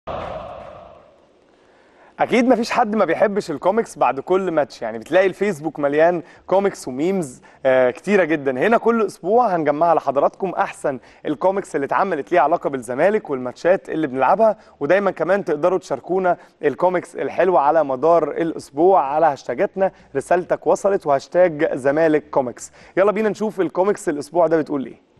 اكيد مفيش حد ما بيحبش الكوميكس بعد كل ماتش يعني بتلاقي الفيسبوك مليان كوميكس وميمز آه كتيره جدا هنا كل اسبوع هنجمعها لحضراتكم احسن الكوميكس اللي اتعملت ليها علاقه بالزمالك والماتشات اللي بنلعبها ودايما كمان تقدروا تشاركونا الكوميكس الحلوه على مدار الاسبوع على هاشتاجاتنا رسالتك وصلت وهاشتاج زمالك كوميكس يلا بينا نشوف الكوميكس الاسبوع ده بتقول ايه